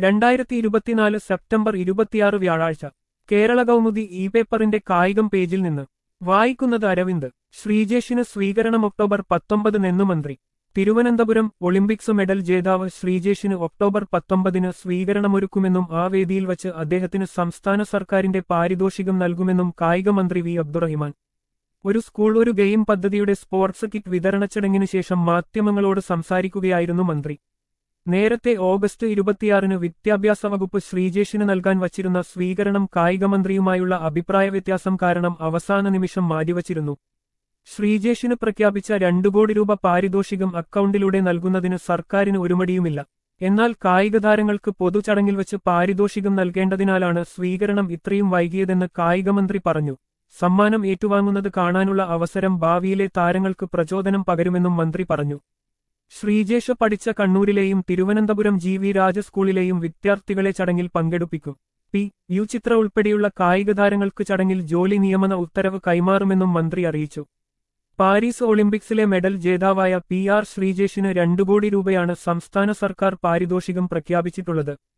രണ്ടായിരത്തി ഇരുപത്തിനാല് സെപ്റ്റംബർ ഇരുപത്തിയാറ് വ്യാഴാഴ്ച കേരള കൗമുദി ഇ പേപ്പറിന്റെ കായികം പേജിൽ നിന്ന് വായിക്കുന്നത് അരവിന്ദ് ശ്രീജേഷിന് സ്വീകരണം ഒക്ടോബർ പത്തൊമ്പതിനെന്നു മന്ത്രി തിരുവനന്തപുരം ഒളിമ്പിക്സ് മെഡൽ ജേതാവ് ശ്രീജേഷിന് ഒക്ടോബർ പത്തൊമ്പതിന് സ്വീകരണമൊരുക്കുമെന്നും ആ വേദിയിൽ വച്ച് അദ്ദേഹത്തിന് സംസ്ഥാന സർക്കാരിന്റെ പാരിതോഷികം നൽകുമെന്നും കായികമന്ത്രി വി അബ്ദുറഹിമാൻ ഒരു സ്കൂൾ ഒരു ഗെയിം പദ്ധതിയുടെ സ്പോർട്സ് കിറ്റ് വിതരണ ചടങ്ങിനു ശേഷം മാധ്യമങ്ങളോട് സംസാരിക്കുകയായിരുന്നു മന്ത്രി നേരത്തെ ഓഗസ്റ്റ് ഇരുപത്തിയാറിന് വിദ്യാഭ്യാസ വകുപ്പ് ശ്രീജേഷിന് നൽകാൻ വച്ചിരുന്ന സ്വീകരണം കായികമന്ത്രിയുമായുള്ള അഭിപ്രായ വ്യത്യാസം കാരണം അവസാന നിമിഷം മാറ്റിവച്ചിരുന്നു ശ്രീജേഷിന് പ്രഖ്യാപിച്ച രണ്ടു കോടി രൂപ പാരിതോഷികം അക്കൗണ്ടിലൂടെ നൽകുന്നതിന് സർക്കാരിന് ഒരു മടിയുമില്ല എന്നാൽ കായിക താരങ്ങൾക്ക് പൊതുചടങ്ങിൽ വച്ച് പാരിതോഷികം നൽകേണ്ടതിനാലാണ് സ്വീകരണം ഇത്രയും വൈകിയതെന്ന് കായികമന്ത്രി പറഞ്ഞു സമ്മാനം ഏറ്റുവാങ്ങുന്നത് കാണാനുള്ള അവസരം ഭാവിയിലെ താരങ്ങൾക്ക് പ്രചോദനം പകരുമെന്നും മന്ത്രി പറഞ്ഞു ശ്രീജേഷ് പഠിച്ച കണ്ണൂരിലെയും തിരുവനന്തപുരം ജി വി രാജ സ്കൂളിലെയും വിദ്യാർത്ഥികളെ ചടങ്ങിൽ പങ്കെടുപ്പിക്കും പി യു ചിത്ര ഉൾപ്പെടെയുള്ള കായിക താരങ്ങൾക്ക് ചടങ്ങിൽ ജോലി നിയമന ഉത്തരവ് കൈമാറുമെന്നും മന്ത്രി അറിയിച്ചു പാരീസ് ഒളിമ്പിക്സിലെ മെഡൽ ജേതാവായ പി ആർ ശ്രീജേഷിന് രണ്ടു കോടി രൂപയാണ് സംസ്ഥാന സർക്കാർ പാരിതോഷികം പ്രഖ്യാപിച്ചിട്ടുള്ളത്